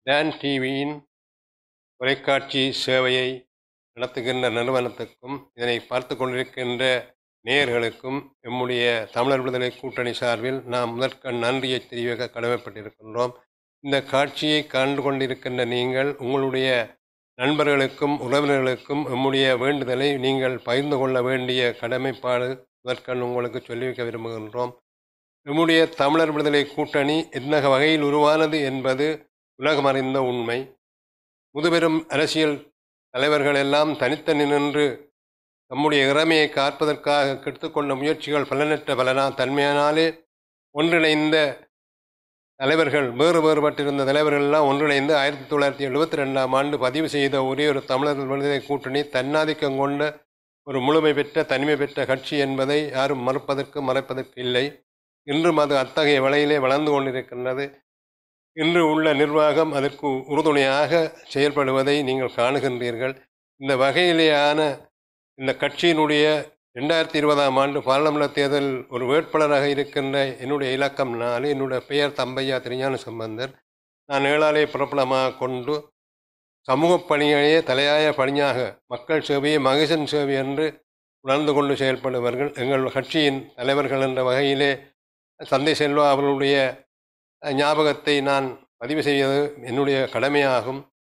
Don டிவியின் தொலைக்காட்சி சேவையை நடத்துகின்ற நிறுவனத்துக்கும் இதனை பார்த்து கொண்டிருக்கின்ற நேயர்களுக்கும் எம்முடைய தமிழர் விடுதலை கூட்டணி சார்பில் நாம் முதற்கண் நன்றியை தெரிவிக்க கடமைப்பட்டிருக்கின்றோம் இந்த காட்சியை கண்டு கொண்டிருக்கின்ற நீங்கள் உங்களுடைய நண்பர்களுக்கும் உறவினர்களுக்கும் எம்முடைய வேண்டுதலை நீங்கள் பகிர்ந்து கொள்ள வேண்டிய கடமைப்பாடு முதற்கண் உங்களுக்கு சொல்லி வைக்க விரும்புகின்றோம் நம்முடைய தமிழர் விடுதலை கூட்டணி என்ன வகையில் உருவானது என்பது உலகம் அறிந்த உண்மை முதுபெரும் அரசியல் தலைவர்கள் எல்லாம் தனித்தனி நின்று நம்முடைய இறமையை காப்பதற்காக எடுத்துக்கொண்ட முயற்சிகள் பலனற்ற பலனா தன்மையானாலே ஒன்றிணைந்த தலைவர்கள் வேறு வேறுபட்டிருந்த தலைவர்கள் எல்லாம் ஒன்றிணைந்து ஆயிரத்தி தொள்ளாயிரத்தி எழுபத்தி ரெண்டாம் ஆண்டு பதிவு செய்த ஒரே ஒரு தமிழர் விடுதலை கூட்டணி தன்னாதிக்கம் கொண்ட ஒரு முழுமை பெற்ற தனிமை பெற்ற கட்சி என்பதை யாரும் மறுப்பதற்கு மறைப்பதற்கு இல்லை இன்றும் அது அத்தகைய வலையிலே வளர்ந்து கொண்டிருக்கின்றது இன்று உள்ள நிர்வாகம் அதற்கு உறுதுணையாக செயல்படுவதை நீங்கள் காணுகின்றீர்கள் இந்த வகையிலேயான இந்த கட்சியினுடைய ரெண்டாயிரத்தி இருபதாம் ஆண்டு பாராளுமன்ற தேர்தலில் ஒரு வேட்பாளராக இருக்கின்ற என்னுடைய இலக்கம் நாலு என்னுடைய பெயர் தம்பையா திருஞான சம்பந்தர் நான் ஏழாலே புறப்படமாக கொண்டு சமூக பணிகளையே தலையாய பணியாக மக்கள் சேவையை மகசன் சேவை என்று உணர்ந்து கொண்டு செயல்படுவார்கள் எங்கள் கட்சியின் தலைவர்கள் என்ற வகையிலே சந்தை செல்வா அவர்களுடைய ஞாபகத்தை நான் பதிவு செய்வது என்னுடைய கடமையாகும்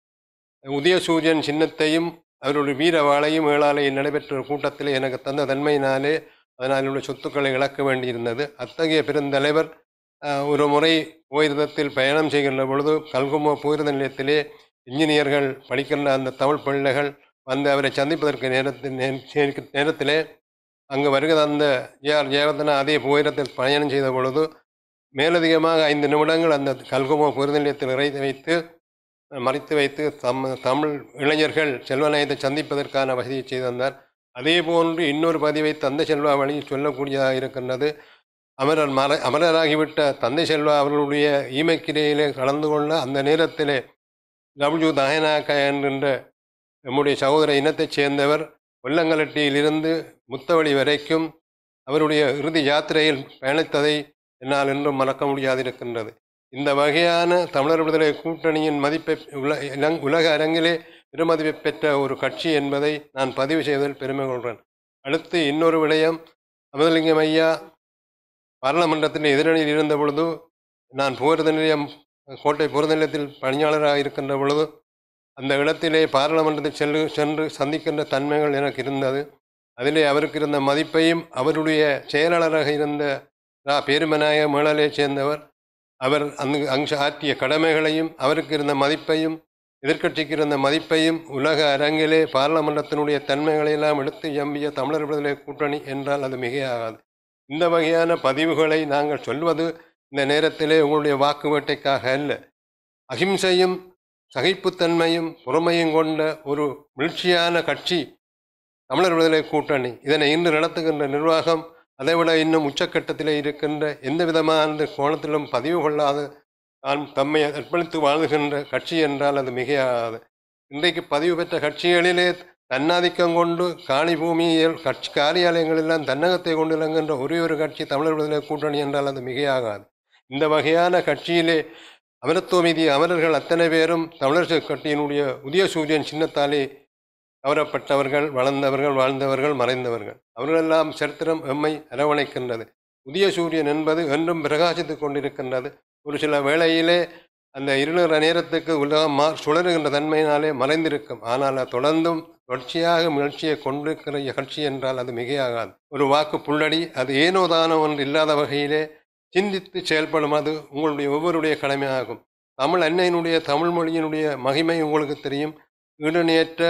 உதயசூரியன் சின்னத்தையும் அவருடைய வீர வாளையும் ஏழாலையில் நடைபெற்ற ஒரு கூட்டத்தில் எனக்கு தந்த தன்மையினாலே அதனால் என்னுடைய சொத்துக்களை இழக்க வேண்டியிருந்தது அத்தகைய பெருந்தலைவர் ஒரு முறை போயிருந்தத்தில் பயணம் செய்கின்ற பொழுது கல்குமோ போயிருந்த நிலையத்திலே இன்ஜினியர்கள் படிக்கின்ற அந்த தமிழ் பிள்ளைகள் வந்து அவரை சந்திப்பதற்கு நேரத்தில் நேரத்திலே அங்கு வருகிற அந்த ஜேஆர் ஜெயவர்தனா அதே போயிடத்தில் பயணம் செய்த பொழுது மேலதிகமாக ஐந்து நிமிடங்கள் அந்த கல்குமோ பொருந்த நிலையத்தில் இறைத்து வைத்து மறைத்து வைத்து தம் தமிழ் இளைஞர்கள் செல்வநாயகத்தை சந்திப்பதற்கான வசதியை செய்து வந்தார் அதே போன்று இன்னொரு பதிவை தந்தை செல்வா வழியில் சொல்லக்கூடியதாக இருக்கின்றது அமரர் மர அமரராகிவிட்ட தந்தை செல்வா அவர்களுடைய ஈமைக்கிரையிலே கலந்து கொள்ள அந்த நேரத்திலே டபிள்யூ தயநாயக்கா என்கின்ற நம்முடைய சகோதர இனத்தைச் சேர்ந்தவர் கொல்லங்கலட்டியிலிருந்து முத்தவழி வரைக்கும் அவருடைய இறுதி யாத்திரையில் பயணித்ததை என்னால் என்றும் மறக்க முடியாதிருக்கின்றது இந்த வகையான தமிழர் விடுதலை கூட்டணியின் மதிப்பை உல இலங் உலக அரங்கிலே பெருமதிப்பை பெற்ற ஒரு கட்சி என்பதை நான் பதிவு செய்வதில் பெருமை கொள்கிறேன் அடுத்து இன்னொரு விடயம் அமதலிங்கம் ஐயா பாராளுமன்றத்தில் எதிரணியில் இருந்த பொழுது நான் போகிறது நிலையம் கோட்டை போகிறது நிலையத்தில் பணியாளராக இருக்கின்ற பொழுது அந்த இடத்திலே பாராளுமன்றத்தில் செல்லு சென்று சந்திக்கின்ற தன்மைகள் எனக்கு இருந்தது அதிலே அவருக்கு இருந்த மதிப்பையும் அவருடைய செயலாளராக இருந்த ரா பேருமநாயக மேலாலே சேர்ந்தவர் அவர் அங்கு அங்கு ஆற்றிய கடமைகளையும் அவருக்கு இருந்த மதிப்பையும் எதிர்க்கட்சிக்கு இருந்த மதிப்பையும் உலக அரங்கிலே பாராளுமன்றத்தினுடைய தன்மைகளையெல்லாம் எடுத்து எம்பிய தமிழர் விடுதலை கூட்டணி என்றால் அது மிகையாகாது இந்த வகையான பதிவுகளை நாங்கள் சொல்வது இந்த நேரத்திலே உங்களுடைய வாக்கு வேட்டைக்காக அல்ல அகிம்சையும் சகிப்புத்தன்மையும் பொறுமையும் கொண்ட ஒரு வீழ்ச்சியான கட்சி தமிழர் விடுதலை கூட்டணி இதனை இன்று நடத்துகின்ற நிர்வாகம் அதைவிட இன்னும் உச்சக்கட்டத்தில் இருக்கின்ற எந்த விதமான கோணத்திலும் பதிவு கொள்ளாத தான் தம்மை அர்ப்பணித்து வாழ்கின்ற கட்சி என்றால் அது மிகையாகாது இன்றைக்கு பதிவு பெற்ற கட்சிகளிலே தன்னாதிக்கம் கொண்டு காணி பூமியில் கட்சி காரியாலயங்களெல்லாம் தன்னகத்தை கொண்டு இறங்குகின்ற ஒரே ஒரு கட்சி தமிழர் விடுதலை கூட்டணி என்றால் அது மிகையாகாது இந்த வகையான கட்சியிலே அமரத்துவமீதி அமரர்கள் அத்தனை பேரும் தமிழர் கட்சியினுடைய உதய சூரியன் சின்னத்தாலே கவரப்பட்டவர்கள் வளர்ந்தவர்கள் வாழ்ந்தவர்கள் மறைந்தவர்கள் அவர்களெல்லாம் சரித்திரம் எம்மை அரவணைக்கின்றது உதய சூரியன் என்பது என்றும் பிரகாசித்து கொண்டிருக்கின்றது ஒரு சில வேளையிலே அந்த இருநூறு நேரத்துக்கு உலகம் மா சுழறுகின்ற தன்மையினாலே மறைந்திருக்கும் ஆனால் தொடர்ந்தும் தொடர்ச்சியாக முயற்சியை கொண்டிருக்கிற கட்சி என்றால் அது மிகையாகாது ஒரு வாக்கு புள்ளடி அது ஏனோ தானோ ஒன்று இல்லாத வகையிலே சிந்தித்து செயல்படும் அது உங்களுடைய ஒவ்வொருடைய கடமையாகும் தமிழ் அன்னையினுடைய தமிழ் மொழியினுடைய மகிமை உங்களுக்கு தெரியும் ஈடுநேற்ற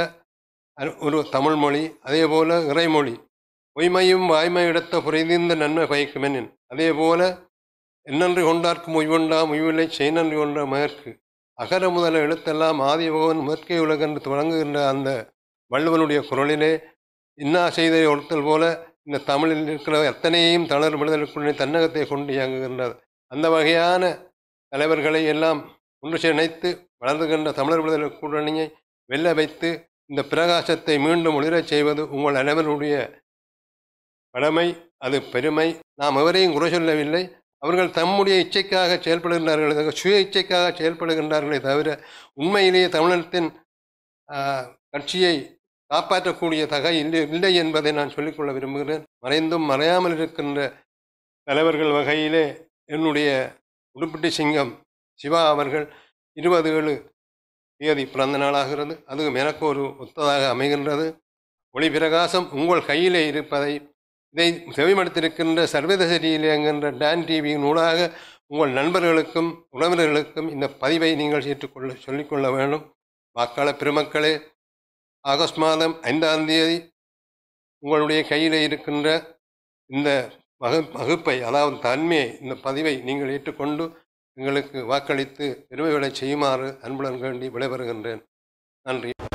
ஒரு தமிழ் மொழி அதே போல இறைமொழி பொய்மையும் வாய்மை எடுத்த புரிந்த நன்மை பயக்குமெனின் அதே போல என்னன்று கொண்டார்க்கும் உய்வுண்டா உய்வில்லை செய்நன்றி கொண்ட மேற்கு அகர முதல எழுத்தெல்லாம் ஆதிபகவன் மேற்கே உலகென்று தொடங்குகின்ற அந்த வள்ளுவனுடைய குரலிலே இன்னா செய்த ஒருத்தல் போல இந்த தமிழில் இருக்கிற எத்தனையும் தமிழர் விடுதலை தன்னகத்தை கொண்டு இயங்குகின்றது அந்த வகையான தலைவர்களை எல்லாம் ஒன்று சேர்த்து வளர்ந்துகின்ற தமிழர் விடுதலை கூட்டணியை வெல்ல வைத்து இந்த பிரகாசத்தை மீண்டும் ஒளிரச் செய்வது உங்கள் அனைவருடைய கடமை அது பெருமை நாம் எவரையும் குறை சொல்லவில்லை அவர்கள் தம்முடைய இச்சைக்காக செயல்படுகின்றார்கள் சுய இச்சைக்காக செயல்படுகின்றார்களே தவிர உண்மையிலேயே தமிழகத்தின் ஆஹ், கட்சியை காப்பாற்றக்கூடிய தகை இல்லை இல்லை என்பதை நான் சொல்லிக்கொள்ள விரும்புகிறேன் மறைந்தும் மறையாமல் இருக்கின்ற தலைவர்கள் வகையிலே என்னுடைய உடுப்பிட்டி சிங்கம் சிவா அவர்கள் இருபது ஏழு தேதி பிறந்த நாளாகிறது அதுவும் எனக்கு ஒரு ஒத்ததாக அமைகின்றது ஒளி பிரகாசம் உங்கள் கையிலே இருப்பதை இதை செவிமடுத்திருக்கின்ற சர்வதேச இயங்குகின்ற டான் டிவியின் ஊடாக உங்கள் நண்பர்களுக்கும் உறவினர்களுக்கும் இந்த பதிவை நீங்கள் ஏற்றுக்கொள்ள சொல்லிக்கொள்ள வேண்டும் வாக்காளர் பெருமக்களே ஆகஸ்ட் மாதம் ஐந்தாம் தேதி உங்களுடைய கையில் இருக்கின்ற இந்த வகு வகுப்பை அதாவது தன்மையை இந்த பதிவை நீங்கள் ஏற்றுக்கொண்டு எங்களுக்கு வாக்களித்து பெருமைகளை செய்யுமாறு அன்புடன் வேண்டி விடைபெறுகின்றேன் நன்றி